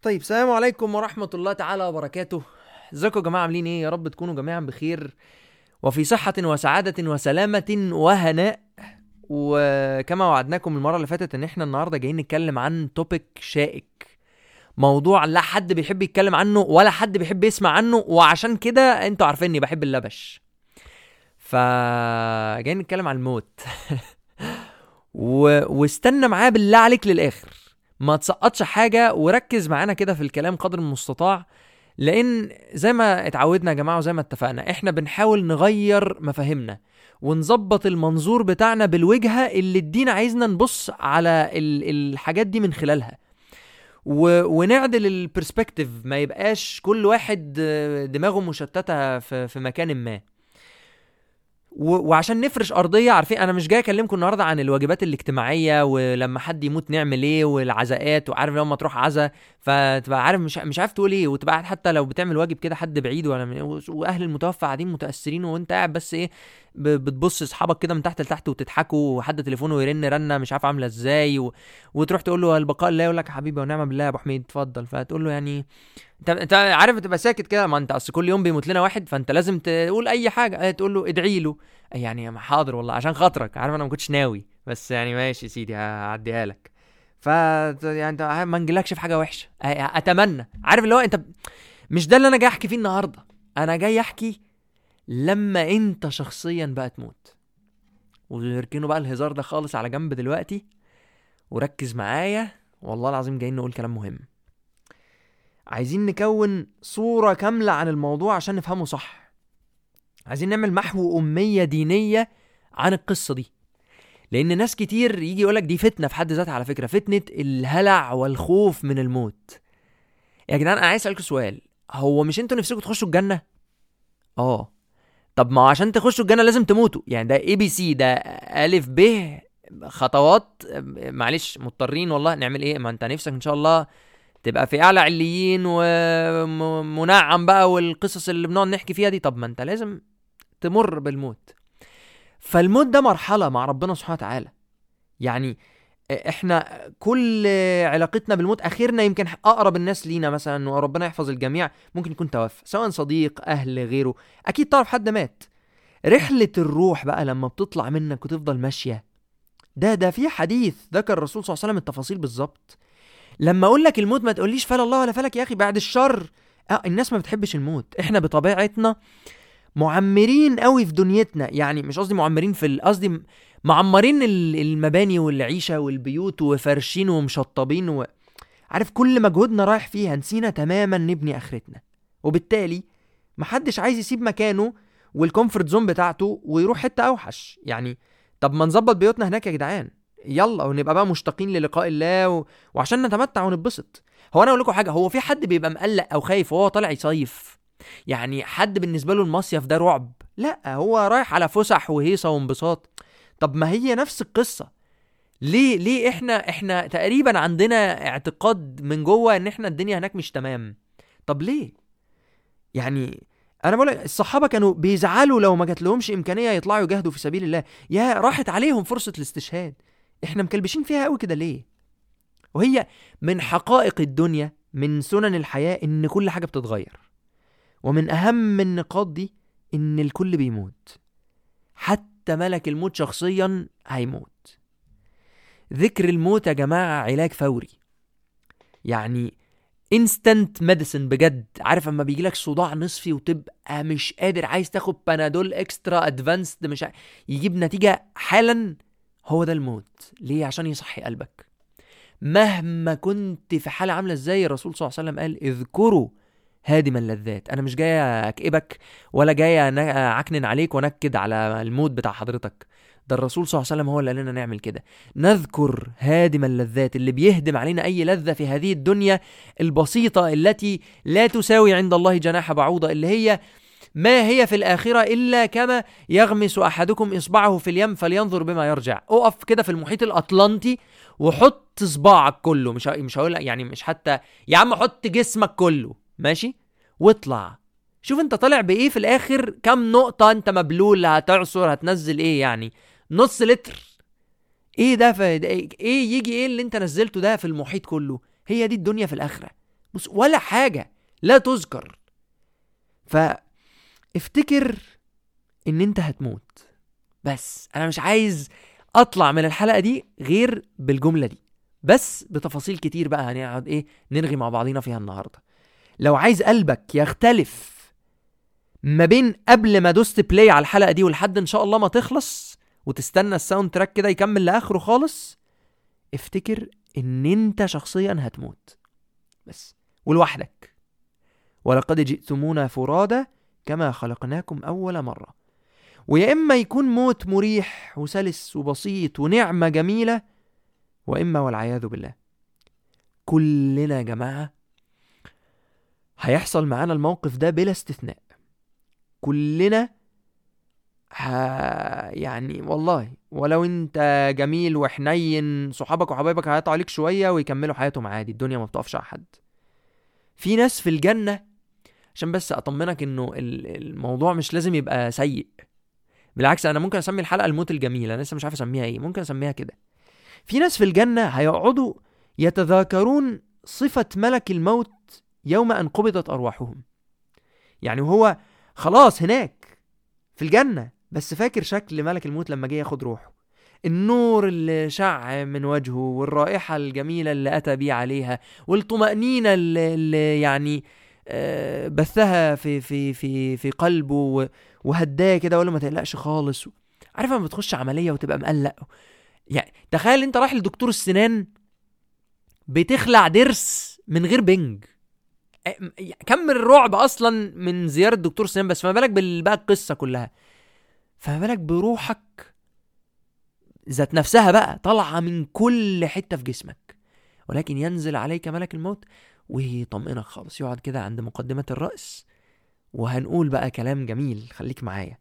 طيب السلام عليكم ورحمة الله تعالى وبركاته ازيكم يا جماعة عاملين ايه يا رب تكونوا جميعا بخير وفي صحة وسعادة وسلامة وهناء وكما وعدناكم المرة اللي فاتت ان احنا النهاردة جايين نتكلم عن توبيك شائك موضوع لا حد بيحب يتكلم عنه ولا حد بيحب يسمع عنه وعشان كده انتوا عارفيني بحب اللبش فجايين نتكلم عن الموت و... واستنى معاه بالله عليك للاخر ما تسقطش حاجه وركز معانا كده في الكلام قدر المستطاع لان زي ما اتعودنا يا جماعه وزي ما اتفقنا احنا بنحاول نغير مفاهيمنا ونظبط المنظور بتاعنا بالوجهه اللي الدين عايزنا نبص على ال... الحاجات دي من خلالها و... ونعدل البرسبكتيف ما يبقاش كل واحد آه، دماغه مشتته في, في مكان ما و... وعشان نفرش ارضيه عارفين انا مش جاي اكلمكم النهارده عن الواجبات الاجتماعيه ولما حد يموت نعمل ايه والعزاءات وعارف لما تروح عزا فتبقى عارف مش مش عارف تقول ايه وتبقى قاعد حتى لو بتعمل واجب كده حد بعيد ولا من... واهل المتوفى قاعدين متاثرين وانت قاعد بس ايه ب... بتبص اصحابك كده من تحت لتحت وتضحكوا وحد تليفونه يرن رنه مش عارف عامله ازاي و... وتروح تقول له البقاء لله يقول لك يا حبيبي ونعم بالله يا ابو حميد اتفضل فتقول له يعني انت انت عارف تبقى ساكت كده ما انت اصل كل يوم بيموت لنا واحد فانت لازم تقول اي حاجه اه تقول له ادعي له يعني حاضر والله عشان خاطرك عارف انا ما كنتش ناوي بس يعني ماشي يا سيدي هعديها لك ف يعني انت ما نجيلكش في حاجه وحشه اه، اتمنى عارف اللي هو انت مش ده اللي انا جاي احكي فيه النهارده انا جاي احكي لما انت شخصيا بقى تموت ويركنوا بقى الهزار ده خالص على جنب دلوقتي وركز معايا والله العظيم جايين نقول كلام مهم عايزين نكون صورة كاملة عن الموضوع عشان نفهمه صح عايزين نعمل محو أمية دينية عن القصة دي لأن ناس كتير يجي يقولك دي فتنة في حد ذاتها على فكرة فتنة الهلع والخوف من الموت يا جدعان أنا عايز أسألكوا سؤال هو مش انتوا نفسكم تخشوا الجنة؟ اه طب ما هو عشان تخشوا الجنة لازم تموتوا يعني ده اي بي سي ده ألف ب خطوات معلش مضطرين والله نعمل ايه ما انت نفسك ان شاء الله تبقى في اعلى عليين ومنعم بقى والقصص اللي بنقعد نحكي فيها دي طب ما انت لازم تمر بالموت فالموت ده مرحله مع ربنا سبحانه وتعالى يعني احنا كل علاقتنا بالموت اخرنا يمكن اقرب الناس لينا مثلا وربنا يحفظ الجميع ممكن يكون توفى سواء صديق اهل غيره اكيد تعرف حد مات رحله الروح بقى لما بتطلع منك وتفضل ماشيه ده ده في حديث ذكر الرسول صلى الله عليه وسلم التفاصيل بالظبط لما اقول لك الموت ما تقوليش فلا الله ولا فلك يا اخي بعد الشر اه الناس ما بتحبش الموت احنا بطبيعتنا معمرين قوي في دنيتنا يعني مش قصدي معمرين في ال- قصدي معمرين ال- المباني والعيشه والبيوت وفرشين ومشطبين و... عارف كل مجهودنا رايح فيها نسينا تماما نبني اخرتنا وبالتالي محدش عايز يسيب مكانه والكومفورت زون بتاعته ويروح حته اوحش يعني طب ما نظبط بيوتنا هناك يا جدعان يلا ونبقى بقى مشتاقين للقاء الله و... وعشان نتمتع ونتبسط هو انا اقول لكم حاجه هو في حد بيبقى مقلق او خايف وهو طالع يصيف يعني حد بالنسبه له المصيف ده رعب لا هو رايح على فسح وهيصه وانبساط طب ما هي نفس القصه ليه ليه احنا احنا تقريبا عندنا اعتقاد من جوه ان احنا الدنيا هناك مش تمام طب ليه يعني انا بقول لك الصحابه كانوا بيزعلوا لو ما جات لهمش امكانيه يطلعوا يجاهدوا في سبيل الله يا راحت عليهم فرصه الاستشهاد احنا مكلبشين فيها قوي كده ليه وهي من حقائق الدنيا من سنن الحياه ان كل حاجه بتتغير ومن اهم النقاط دي ان الكل بيموت حتى ملك الموت شخصيا هيموت ذكر الموت يا جماعه علاج فوري يعني انستنت ميديسن بجد عارف اما بيجي لك صداع نصفي وتبقى مش قادر عايز تاخد بنادول اكسترا ادفانسد مش ع... يجيب نتيجه حالا هو ده الموت ليه عشان يصحي قلبك مهما كنت في حاله عامله ازاي الرسول صلى الله عليه وسلم قال اذكروا هادم اللذات انا مش جاي اكئبك ولا جاي أنا- اعكنن عليك وانكد على الموت بتاع حضرتك ده الرسول صلى الله عليه وسلم هو اللي قال لنا نعمل كده نذكر هادم اللذات اللي بيهدم علينا اي لذه في هذه الدنيا البسيطه التي لا تساوي عند الله جناح بعوضه اللي هي ما هي في الآخرة إلا كما يغمس أحدكم إصبعه في اليم فلينظر بما يرجع أقف كده في المحيط الأطلنطي وحط صباعك كله مش ه- مش هقول يعني مش حتى يا عم حط جسمك كله ماشي واطلع شوف انت طالع بايه في الاخر كم نقطة انت مبلول هتعصر هتنزل ايه يعني نص لتر ايه ده في ده ايه يجي ايه اللي انت نزلته ده في المحيط كله هي دي الدنيا في الاخرة بص ولا حاجه لا تذكر فافتكر ان انت هتموت بس انا مش عايز اطلع من الحلقه دي غير بالجمله دي بس بتفاصيل كتير بقى هنقعد ايه نرغي مع بعضينا فيها النهارده لو عايز قلبك يختلف ما بين قبل ما دوست بلاي على الحلقه دي ولحد ان شاء الله ما تخلص وتستنى الساوند تراك كده يكمل لاخره خالص افتكر ان انت شخصيا هتموت بس ولوحدك ولقد جئتمونا فرادا كما خلقناكم اول مره ويا اما يكون موت مريح وسلس وبسيط ونعمه جميله واما والعياذ بالله كلنا يا جماعه هيحصل معانا الموقف ده بلا استثناء كلنا ه... يعني والله ولو انت جميل وحنين صحابك وحبايبك هيقطعوا عليك شويه ويكملوا حياتهم عادي الدنيا ما بتقفش على حد في ناس في الجنه عشان بس اطمنك انه الموضوع مش لازم يبقى سيء بالعكس انا ممكن اسمي الحلقه الموت الجميل انا لسه مش عارف اسميها ايه ممكن اسميها كده في ناس في الجنه هيقعدوا يتذاكرون صفه ملك الموت يوم ان قبضت ارواحهم يعني هو خلاص هناك في الجنة بس فاكر شكل ملك الموت لما جه ياخد روحه النور اللي شع من وجهه والرائحة الجميلة اللي أتى بيه عليها والطمأنينة اللي, اللي يعني آه، بثها في في في في قلبه وهداه كده ولا ما تقلقش خالص عارف لما بتخش عملية وتبقى مقلق يعني تخيل انت رايح لدكتور السنان بتخلع ضرس من غير بنج كم الرعب اصلا من زياره دكتور سنان بس فما بالك بقى القصه كلها فما بالك بروحك ذات نفسها بقى طالعه من كل حته في جسمك ولكن ينزل عليك ملك الموت ويطمئنك خالص يقعد كده عند مقدمه الراس وهنقول بقى كلام جميل خليك معايا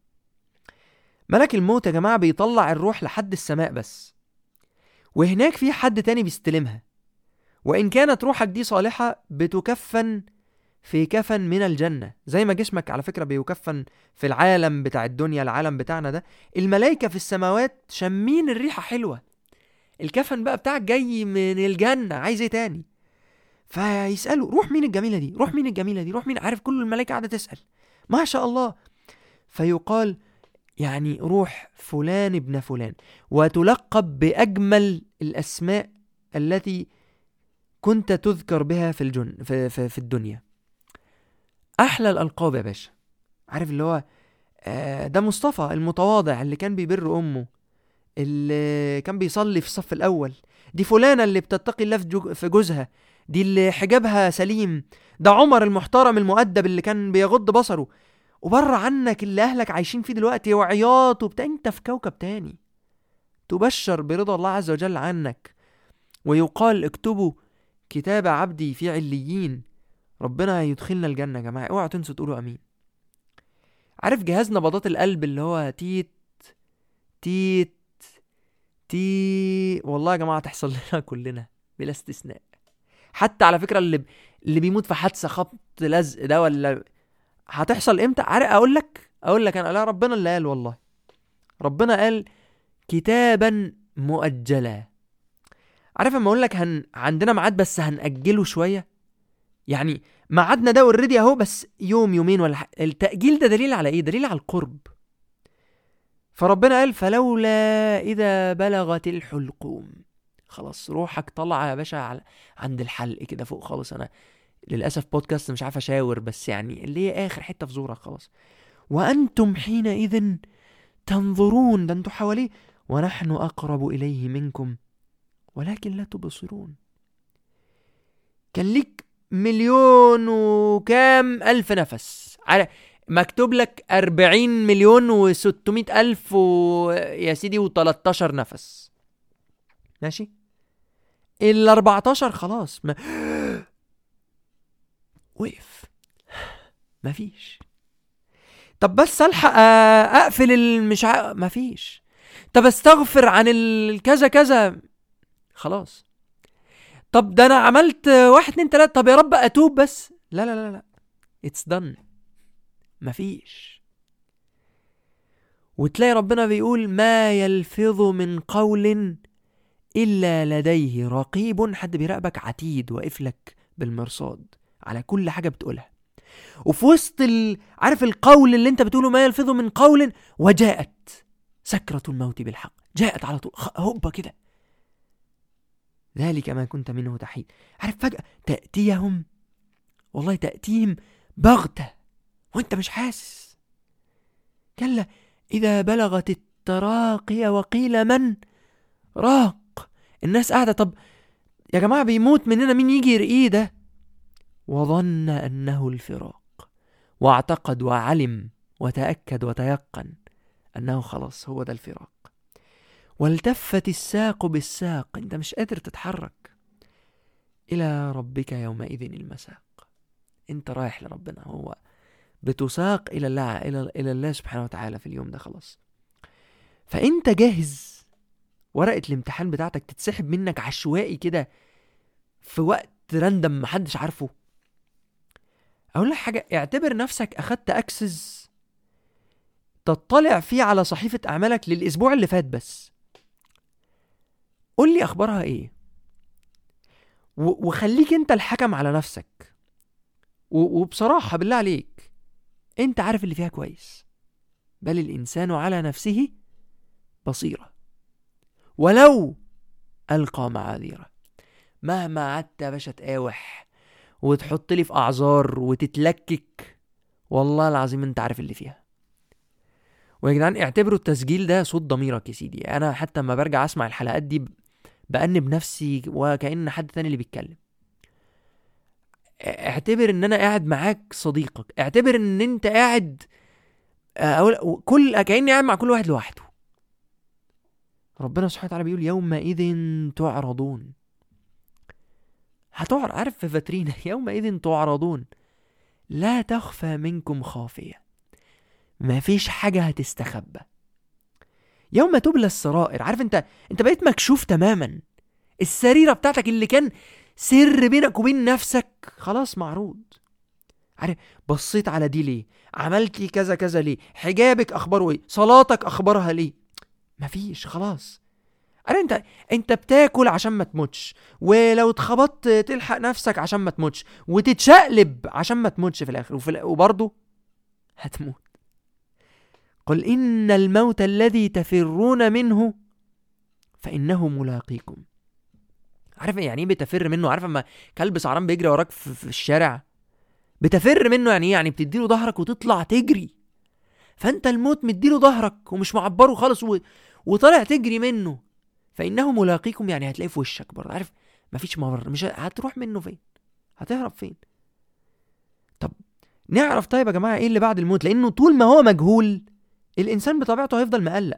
ملك الموت يا جماعه بيطلع الروح لحد السماء بس وهناك في حد تاني بيستلمها وإن كانت روحك دي صالحة بتكفن في كفن من الجنة زي ما جسمك على فكرة بيكفن في العالم بتاع الدنيا العالم بتاعنا ده الملائكة في السماوات شمين الريحة حلوة الكفن بقى بتاعك جاي من الجنة عايز ايه تاني فيسألوا روح مين الجميلة دي روح مين الجميلة دي روح مين عارف كل الملائكة قاعدة تسأل ما شاء الله فيقال يعني روح فلان ابن فلان وتلقب بأجمل الأسماء التي كنت تذكر بها في الجن في, في, في الدنيا احلى الالقاب يا باشا عارف اللي هو آه ده مصطفى المتواضع اللي كان بيبر امه اللي كان بيصلي في الصف الاول دي فلانه اللي بتتقي الله في جوزها دي اللي حجابها سليم ده عمر المحترم المؤدب اللي كان بيغض بصره وبره عنك اللي اهلك عايشين فيه دلوقتي وعياط وبتاع انت في كوكب تاني تبشر برضا الله عز وجل عنك ويقال اكتبوا كتاب عبدي في عليين ربنا هيدخلنا الجنة يا جماعة اوعوا تنسوا تقولوا امين عارف جهاز نبضات القلب اللي هو تيت تيت تي والله يا جماعة تحصل لنا كلنا بلا استثناء حتى على فكرة اللي اللي بيموت في حادثة خبط لزق ده ولا هتحصل امتى عارف اقول لك اقول لك انا لا ربنا اللي قال والله ربنا قال كتابا مؤجلا عارف اما اقول لك هن... عندنا ميعاد بس هنأجله شويه يعني ميعادنا ده اوريدي اهو بس يوم يومين ولا ح... التأجيل ده دليل على ايه دليل على القرب فربنا قال فلولا اذا بلغت الحلقوم خلاص روحك طالعه يا باشا على عند الحلق كده فوق خالص انا للاسف بودكاست مش عارف اشاور بس يعني اللي هي اخر حته في زورك خلاص وانتم حينئذ تنظرون ده انتوا حواليه ونحن اقرب اليه منكم ولكن لا تبصرون كان ليك مليون وكام ألف نفس على مكتوب لك أربعين مليون وستمائة ألف و... يا سيدي وتلاتاشر نفس ماشي الأربعتاشر خلاص ما... وقف مفيش طب بس الحق اقفل المش ع... مفيش طب استغفر عن الكذا كذا خلاص طب ده انا عملت واحد اتنين تلاته طب يا رب اتوب بس لا لا لا لا اتس دن مفيش وتلاقي ربنا بيقول ما يلفظ من قول الا لديه رقيب حد بيراقبك عتيد واقف لك بالمرصاد على كل حاجه بتقولها وفي وسط ال... عارف القول اللي انت بتقوله ما يلفظ من قول وجاءت سكرة الموت بالحق جاءت على طول هوبا كده ذلك ما كنت منه تحيد عارف فجأة تأتيهم والله تأتيهم بغتة وانت مش حاسس كلا إذا بلغت التراقي وقيل من راق الناس قاعدة طب يا جماعة بيموت مننا مين يجي يرقيه ده وظن أنه الفراق واعتقد وعلم وتأكد وتيقن أنه خلاص هو ده الفراق والتفت الساق بالساق أنت مش قادر تتحرك إلى ربك يومئذ المساق أنت رايح لربنا هو بتساق إلى الله إلى إلى الله سبحانه وتعالى في اليوم ده خلاص فأنت جاهز ورقة الامتحان بتاعتك تتسحب منك عشوائي كده في وقت راندم محدش عارفه اقول لك حاجه اعتبر نفسك اخدت اكسس تطلع فيه على صحيفه اعمالك للاسبوع اللي فات بس قول لي اخبارها ايه وخليك انت الحكم على نفسك وبصراحه بالله عليك انت عارف اللي فيها كويس بل الانسان على نفسه بصيره ولو القى معاذيره مهما قعدت يا باشا تقاوح وتحط لي في اعذار وتتلكك والله العظيم انت عارف اللي فيها ويا جدعان اعتبروا التسجيل ده صوت ضميرك يا سيدي انا حتى لما برجع اسمع الحلقات دي بأنب نفسي وكأن حد تاني اللي بيتكلم اعتبر ان انا قاعد معاك صديقك اعتبر ان انت قاعد أقول كل كأني قاعد مع كل واحد لوحده ربنا سبحانه وتعالى بيقول يومئذ تعرضون هتعرض عارف في فاترينا يومئذ تعرضون لا تخفى منكم خافية مفيش حاجة هتستخبى يوم تبلى السرائر عارف انت انت بقيت مكشوف تماما السريرة بتاعتك اللي كان سر بينك وبين نفسك خلاص معروض عارف بصيت على دي ليه عملتي كذا كذا ليه حجابك اخباره ايه صلاتك اخبارها ليه مفيش خلاص انا انت انت بتاكل عشان ما تموتش ولو اتخبطت تلحق نفسك عشان ما تموتش وتتشقلب عشان ما تموتش في الاخر وفي وبرضه هتموت قل ان الموت الذي تفرون منه فانه ملاقيكم عارف يعني ايه بتفر منه عارف اما كلب سعران بيجري وراك في, في الشارع بتفر منه يعني ايه يعني بتديله ظهرك وتطلع تجري فانت الموت مديله ظهرك ومش معبره خالص و... وطالع تجري منه فانه ملاقيكم يعني هتلاقيه في وشك برضه عارف مفيش مفر مش هتروح منه فين هتهرب فين طب نعرف طيب يا جماعه ايه اللي بعد الموت لانه طول ما هو مجهول الانسان بطبيعته هيفضل مقلق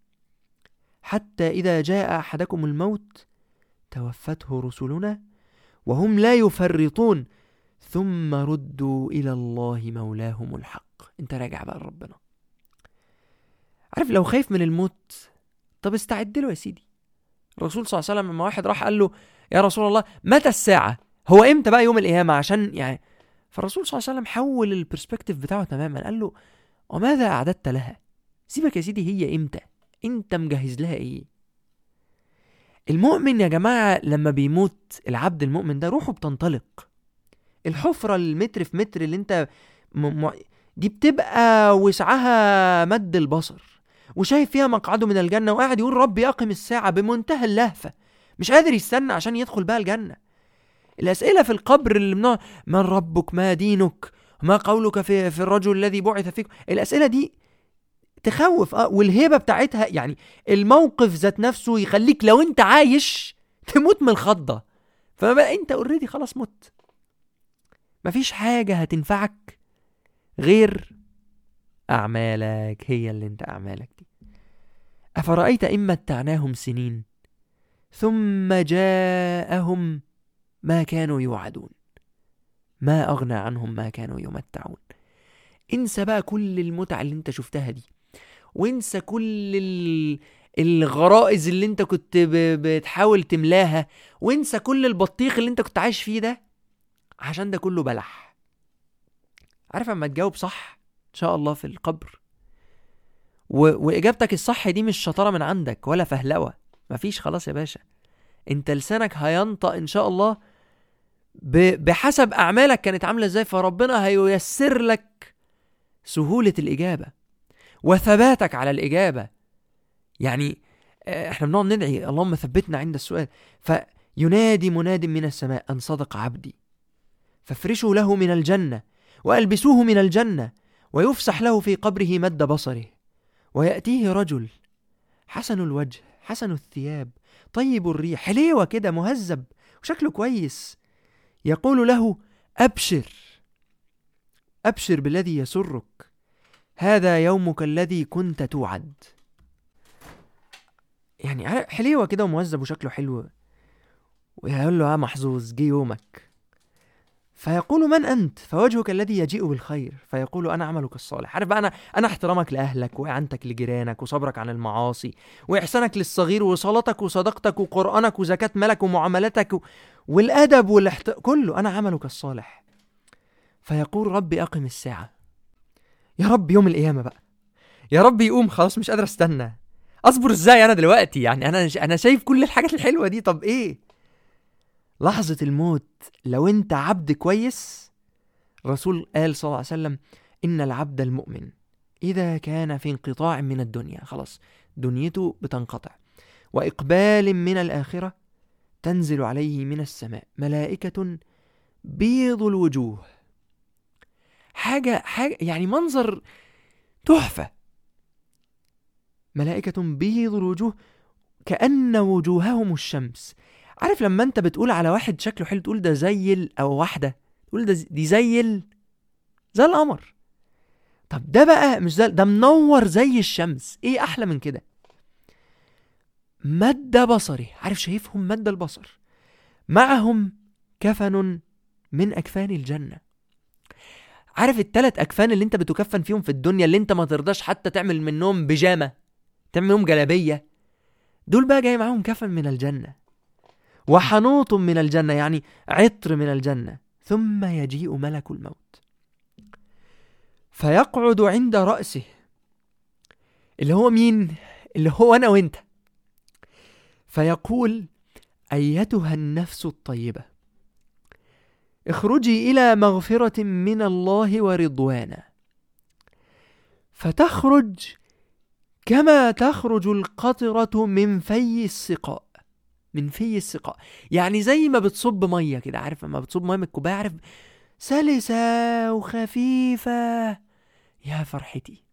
حتى اذا جاء احدكم الموت توفته رسلنا وهم لا يفرطون ثم ردوا الى الله مولاهم الحق انت راجع بقى لربنا عارف لو خايف من الموت طب استعد له يا سيدي الرسول صلى الله عليه وسلم لما واحد راح قال له يا رسول الله متى الساعة هو امتى بقى يوم القيامة عشان يعني فالرسول صلى الله عليه وسلم حول البرسبكتيف بتاعه تماما قال له وماذا أعددت لها سيبك يا سيدي هي امتى انت مجهز لها ايه المؤمن يا جماعة لما بيموت العبد المؤمن ده روحه بتنطلق الحفرة المتر في متر اللي انت م... م... دي بتبقى وسعها مد البصر وشايف فيها مقعده من الجنة وقاعد يقول ربي أقم الساعة بمنتهى اللهفة مش قادر يستنى عشان يدخل بقى الجنة الأسئلة في القبر اللي منوع من ربك ما دينك ما قولك في, في الرجل الذي بعث فيك الأسئلة دي تخوف اه والهيبة بتاعتها يعني الموقف ذات نفسه يخليك لو انت عايش تموت من الخضة فما انت اوريدي خلاص مت مفيش حاجة هتنفعك غير أعمالك هي اللي أنت أعمالك دي أفرأيت إن متعناهم سنين ثم جاءهم ما كانوا يوعدون ما أغنى عنهم ما كانوا يمتعون انسى بقى كل المتعة اللي انت شفتها دي وانسى كل ال... الغرائز اللي انت كنت ب... بتحاول تملاها وانسى كل البطيخ اللي انت كنت عايش فيه ده عشان ده كله بلح عارف اما تجاوب صح ان شاء الله في القبر و... واجابتك الصح دي مش شطاره من عندك ولا فهلوه مفيش خلاص يا باشا انت لسانك هينطق ان شاء الله بحسب اعمالك كانت عامله ازاي فربنا هييسر لك سهوله الاجابه وثباتك على الاجابه يعني آه، احنا بنقعد ندعي اللهم ثبتنا عند السؤال فينادي مناد من السماء ان صدق عبدي فافرشوا له من الجنه والبسوه من الجنه ويفسح له في قبره مد بصره وياتيه رجل حسن الوجه حسن الثياب طيب الريح حليوه كده مهذب وشكله كويس يقول له ابشر ابشر بالذي يسرك هذا يومك الذي كنت توعد يعني حليوه كده ومهذب وشكله حلو ويقول له ها محظوظ جه يومك فيقول من انت فوجهك الذي يجيء بالخير فيقول انا عملك الصالح عارف بقى انا انا احترامك لاهلك واعنتك لجيرانك وصبرك عن المعاصي واحسانك للصغير وصلاتك وصدقتك وقرانك وزكاه مالك ومعاملتك و... والادب والاحت... كله انا عملك الصالح فيقول ربي اقم الساعه يا رب يوم القيامه بقى يا رب يقوم خلاص مش قادر استنى اصبر ازاي انا دلوقتي يعني انا انا شايف كل الحاجات الحلوه دي طب ايه لحظة الموت لو انت عبد كويس الرسول قال صلى الله عليه وسلم إن العبد المؤمن إذا كان في انقطاع من الدنيا خلاص دنيته بتنقطع وإقبال من الآخرة تنزل عليه من السماء ملائكة بيض الوجوه حاجة حاجة يعني منظر تحفة ملائكة بيض الوجوه كأن وجوههم الشمس عارف لما انت بتقول على واحد شكله حلو تقول ده زي او واحده تقول ده دي زي زي القمر طب ده بقى مش زي ده منور زي الشمس ايه احلى من كده مد بصري عارف شايفهم مد البصر معهم كفن من اكفان الجنه عارف التلات اكفان اللي انت بتكفن فيهم في الدنيا اللي انت ما ترضاش حتى تعمل منهم بيجامه تعمل منهم جلابيه دول بقى جاي معاهم كفن من الجنه وحنوط من الجنة يعني عطر من الجنة ثم يجيء ملك الموت فيقعد عند رأسه اللي هو مين؟ اللي هو أنا وأنت فيقول أيتها النفس الطيبة اخرجي إلى مغفرة من الله ورضوانا فتخرج كما تخرج القطرة من في السقاء من في السقاء يعني زي ما بتصب ميه كده عارف لما بتصب ميه من الكوبايه عارف سلسه وخفيفه يا فرحتي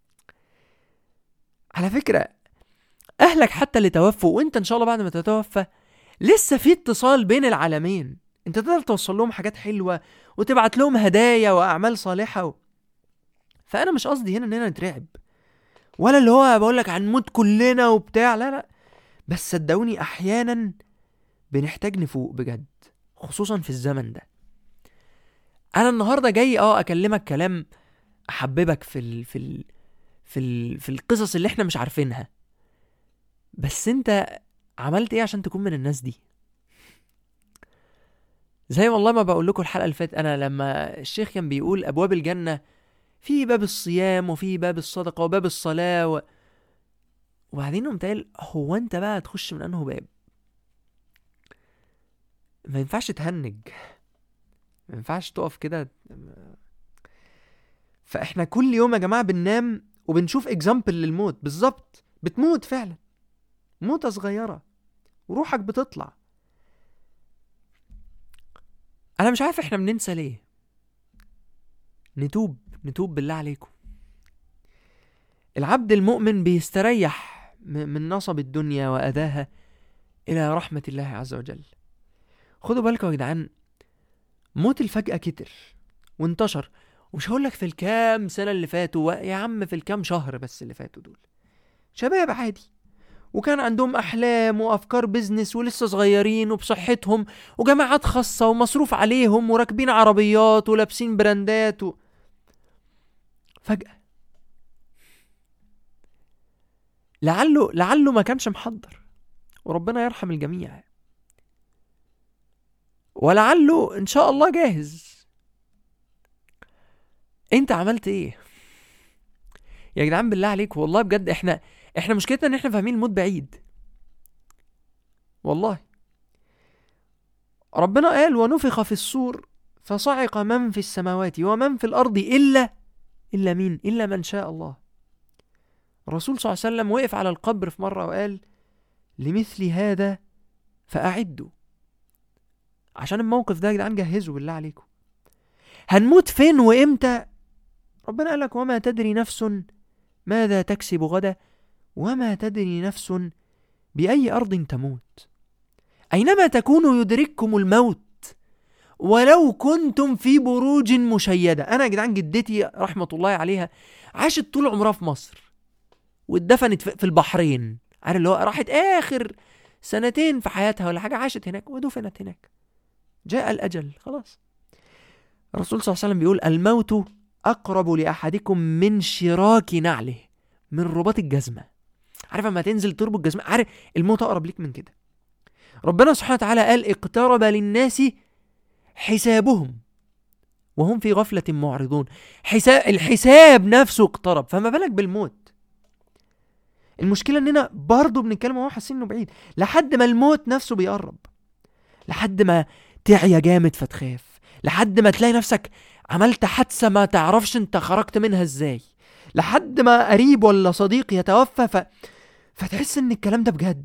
على فكره اهلك حتى اللي توفوا وانت ان شاء الله بعد ما تتوفى لسه في اتصال بين العالمين انت تقدر توصل لهم حاجات حلوه وتبعت لهم هدايا واعمال صالحه و... فانا مش قصدي هنا اننا نترعب ولا اللي هو بقول لك هنموت كلنا وبتاع لا لا بس صدقوني احيانا بنحتاج نفوق بجد خصوصا في الزمن ده انا النهارده جاي اه اكلمك كلام احببك في ال في ال في ال في القصص اللي احنا مش عارفينها بس انت عملت ايه عشان تكون من الناس دي زي والله ما بقول لكم الحلقه اللي فاتت انا لما الشيخ كان بيقول ابواب الجنه في باب الصيام وفي باب الصدقه وباب الصلاه و... وبعدين قمت قايل هو انت بقى هتخش من انه باب ما ينفعش تهنج ما ينفعش تقف كده فاحنا كل يوم يا جماعه بننام وبنشوف اكزامبل للموت بالظبط بتموت فعلا موتة صغيرة وروحك بتطلع انا مش عارف احنا بننسى ليه نتوب نتوب بالله عليكم العبد المؤمن بيستريح من نصب الدنيا وأذاها إلى رحمة الله عز وجل خدوا بالكم يا جدعان موت الفجأة كتر وانتشر ومش هقول لك في الكام سنة اللي فاتوا يا عم في الكام شهر بس اللي فاتوا دول شباب عادي وكان عندهم أحلام وأفكار بيزنس ولسه صغيرين وبصحتهم وجامعات خاصة ومصروف عليهم وراكبين عربيات ولابسين براندات و... فجأة لعله لعله ما كانش محضر وربنا يرحم الجميع ولعله ان شاء الله جاهز انت عملت ايه يا جدعان بالله عليك والله بجد احنا احنا مشكلتنا ان احنا فاهمين الموت بعيد والله ربنا قال ونفخ في الصور فصعق من في السماوات ومن في الأرض إلا إلا مين إلا من شاء الله الرسول صلى الله عليه وسلم وقف على القبر في مرة وقال لمثل هذا فأعدوا عشان الموقف ده يا جدعان جهزوا بالله عليكم هنموت فين وامتى ربنا قال لك وما تدري نفس ماذا تكسب غدا وما تدري نفس بأي أرض تموت أينما تكونوا يدرككم الموت ولو كنتم في بروج مشيدة أنا يا جدعان جدتي رحمة الله عليها عاشت طول عمرها في مصر واتدفنت في البحرين عارف اللي هو راحت آخر سنتين في حياتها ولا حاجة عاشت هناك ودفنت هناك جاء الأجل خلاص الرسول صلى الله عليه وسلم بيقول الموت أقرب لأحدكم من شراك نعله من رباط الجزمة عارف اما تنزل تربط الجزمة عارف الموت أقرب ليك من كده ربنا سبحانه وتعالى قال اقترب للناس حسابهم وهم في غفلة معرضون حساب الحساب نفسه اقترب فما بالك بالموت المشكلة اننا برضه بنتكلم وهو حاسين انه بعيد لحد ما الموت نفسه بيقرب لحد ما تعيا جامد فتخاف لحد ما تلاقي نفسك عملت حادثة ما تعرفش انت خرجت منها ازاي لحد ما قريب ولا صديق يتوفى ف... فتحس ان الكلام ده بجد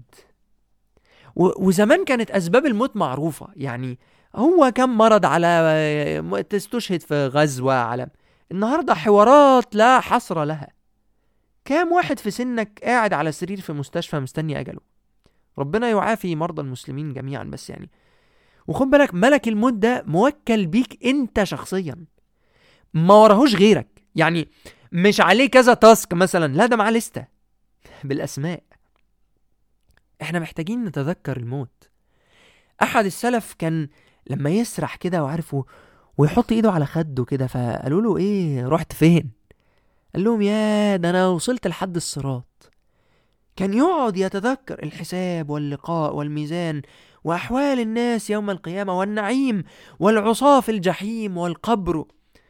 و... وزمان كانت اسباب الموت معروفة يعني هو كم مرض على تستشهد في غزوة على النهاردة حوارات لا حصر لها كام واحد في سنك قاعد على سرير في مستشفى مستني أجله ربنا يعافي مرضى المسلمين جميعا بس يعني وخد بالك ملك الموت ده موكل بيك انت شخصيا ما وراهوش غيرك يعني مش عليه كذا تاسك مثلا لا ده معاه لستة بالأسماء احنا محتاجين نتذكر الموت أحد السلف كان لما يسرح كده وعارفه ويحط ايده على خده كده فقالوا له ايه رحت فين قال لهم يا ده انا وصلت لحد الصراط كان يقعد يتذكر الحساب واللقاء والميزان واحوال الناس يوم القيامه والنعيم والعصاه في الجحيم والقبر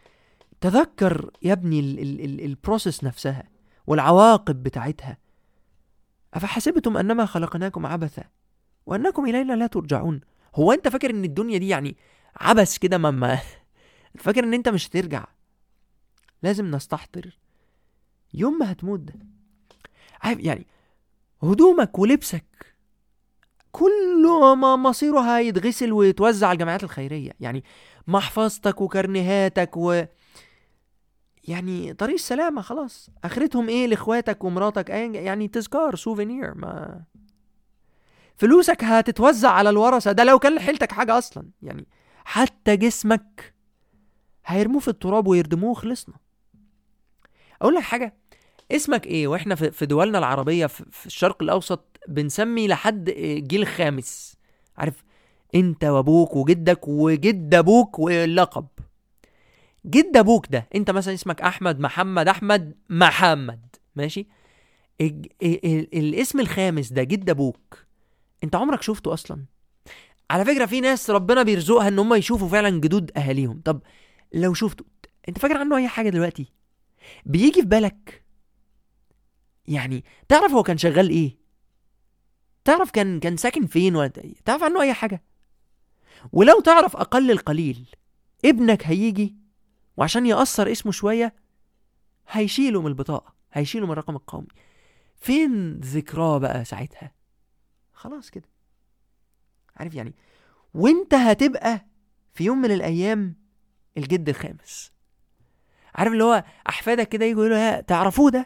تذكر يا ابني البروسيس نفسها والعواقب بتاعتها افحسبتم انما خلقناكم عبثا وانكم الينا لا ترجعون هو انت فاكر ان الدنيا دي يعني عبث كده ما فاكر ان انت مش هترجع لازم نستحضر يوم ما هتموت ده عارف يعني هدومك ولبسك كله ما مصيره هيتغسل ويتوزع على الجمعيات الخيرية يعني محفظتك وكرنيهاتك و يعني طريق السلامة خلاص اخرتهم ايه لاخواتك ومراتك يعني تذكار سوفينير ما فلوسك هتتوزع على الورثة ده لو كان لحيلتك حاجة أصلا يعني حتى جسمك هيرموه في التراب ويردموه خلصنا أقول لك حاجة اسمك ايه واحنا في دولنا العربية في الشرق الأوسط بنسمي لحد جيل خامس عارف انت وابوك وجدك وجد ابوك واللقب جد ابوك ده انت مثلا اسمك احمد محمد احمد محمد ماشي الاسم الخامس ده جد ابوك انت عمرك شفته اصلا على فكره في ناس ربنا بيرزقها ان هم يشوفوا فعلا جدود اهاليهم طب لو شفته انت فاكر عنه اي حاجه دلوقتي بيجي في بالك يعني تعرف هو كان شغال ايه تعرف كان كان ساكن فين ولا تعرف عنه اي حاجه ولو تعرف اقل القليل ابنك هيجي وعشان يأثر اسمه شويه هيشيله من البطاقه هيشيله من الرقم القومي فين ذكراه بقى ساعتها خلاص كده عارف يعني وانت هتبقى في يوم من الايام الجد الخامس عارف اللي هو احفادك كده يجوا يقولوا تعرفوه ده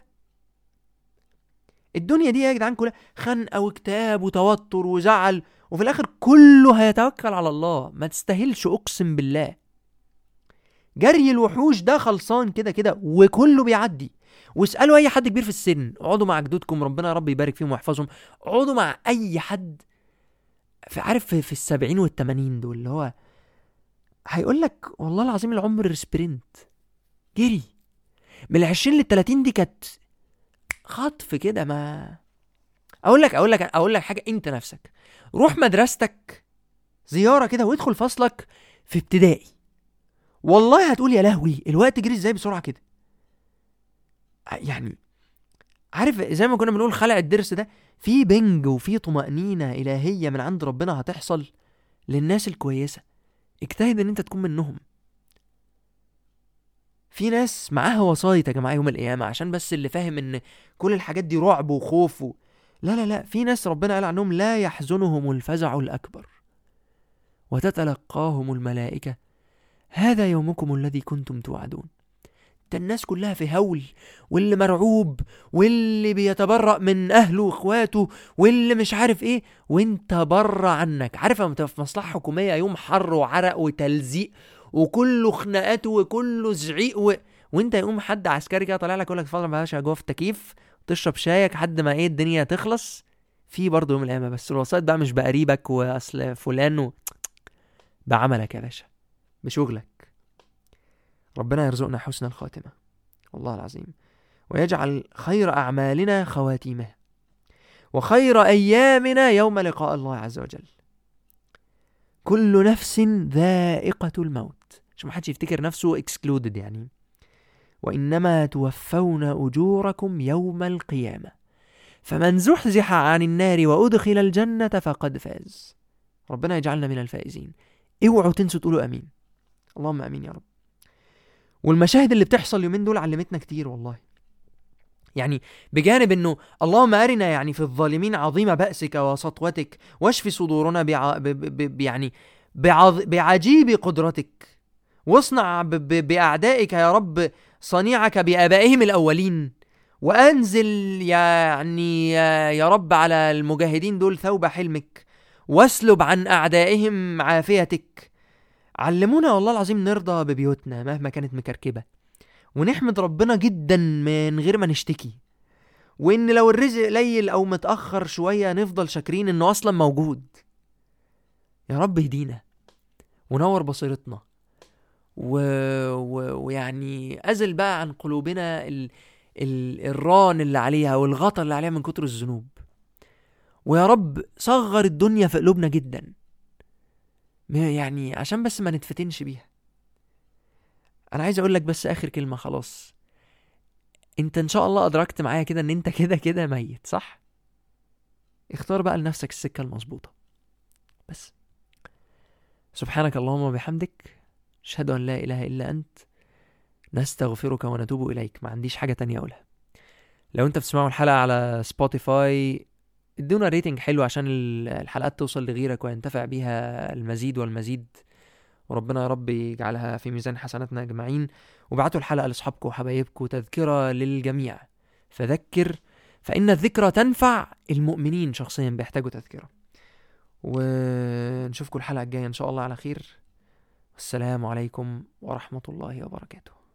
الدنيا دي يا جدعان كلها خنقه واكتئاب وتوتر وزعل وفي الاخر كله هيتوكل على الله ما تستاهلش اقسم بالله جري الوحوش ده خلصان كده كده وكله بيعدي واسالوا اي حد كبير في السن اقعدوا مع جدودكم ربنا يا رب يبارك فيهم ويحفظهم اقعدوا مع اي حد في عارف في, في السبعين والتمانين دول اللي هو هيقول لك والله العظيم العمر سبرنت جري من العشرين للتلاتين دي كانت خطف كده ما اقول لك اقول لك اقول لك حاجه انت نفسك روح مدرستك زياره كده وادخل فصلك في ابتدائي والله هتقول يا لهوي الوقت جري ازاي بسرعه كده يعني عارف زي ما كنا بنقول خلع الدرس ده في بنج وفي طمأنينة إلهية من عند ربنا هتحصل للناس الكويسة اجتهد ان انت تكون منهم في ناس معاها وسايط يا جماعة يوم القيامة عشان بس اللي فاهم ان كل الحاجات دي رعب وخوف و... لا لا لا في ناس ربنا قال عنهم لا يحزنهم الفزع الأكبر وتتلقاهم الملائكة هذا يومكم الذي كنتم توعدون ده الناس كلها في هول واللي مرعوب واللي بيتبرأ من أهله وإخواته واللي مش عارف إيه وأنت بره عنك عارف لما تبقى في مصلحة حكومية يوم حر وعرق وتلزيق وكله خناقات وكله زعيق و... وانت يقوم حد عسكري كده طالع لك يقول لك اتفضل يا باشا جوه في التكييف تشرب شايك لحد ما ايه الدنيا تخلص في برضه يوم القيامه بس الوسائط بقى مش بقريبك واصل فلان و... بعملك يا باشا بشغلك ربنا يرزقنا حسن الخاتمه والله العظيم ويجعل خير اعمالنا خواتيمها وخير ايامنا يوم لقاء الله عز وجل كل نفس ذائقة الموت عشان ما حدش يفتكر نفسه اكسكلودد يعني وإنما توفون أجوركم يوم القيامة فمن زحزح عن النار وأدخل الجنة فقد فاز ربنا يجعلنا من الفائزين اوعوا تنسوا تقولوا امين اللهم امين يا رب والمشاهد اللي بتحصل اليومين دول علمتنا كتير والله يعني بجانب انه اللهم ارنا يعني في الظالمين عظيم بأسك وسطوتك واشف صدورنا بع... ب... ب... ب... يعني بعظ... بعجيب قدرتك واصنع ب... ب... بأعدائك يا رب صنيعك بآبائهم الأولين وأنزل يعني يا رب على المجاهدين دول ثوب حلمك واسلب عن أعدائهم عافيتك علمونا والله العظيم نرضى ببيوتنا مهما كانت مكركبة ونحمد ربنا جدا من غير ما نشتكي وان لو الرزق قليل او متاخر شويه نفضل شاكرين انه اصلا موجود يا رب اهدينا ونور بصيرتنا و... و... ويعني ازل بقى عن قلوبنا ال... ال... الران اللي عليها والغطا اللي عليها من كتر الذنوب ويا رب صغر الدنيا في قلوبنا جدا يعني عشان بس ما نتفتنش بيها انا عايز اقول لك بس اخر كلمه خلاص انت ان شاء الله ادركت معايا كده ان انت كده كده ميت صح اختار بقى لنفسك السكه المظبوطه بس سبحانك اللهم وبحمدك اشهد ان لا اله الا انت نستغفرك ونتوب اليك ما عنديش حاجه تانية اقولها لو انت بتسمعوا الحلقه على سبوتيفاي ادونا ريتنج حلو عشان الحلقات توصل لغيرك وينتفع بيها المزيد والمزيد وربنا يا رب يجعلها في ميزان حسناتنا اجمعين وابعتوا الحلقه لاصحابكم وحبايبكم تذكره للجميع فذكر فان الذكرى تنفع المؤمنين شخصيا بيحتاجوا تذكره ونشوفكم الحلقه الجايه ان شاء الله على خير والسلام عليكم ورحمه الله وبركاته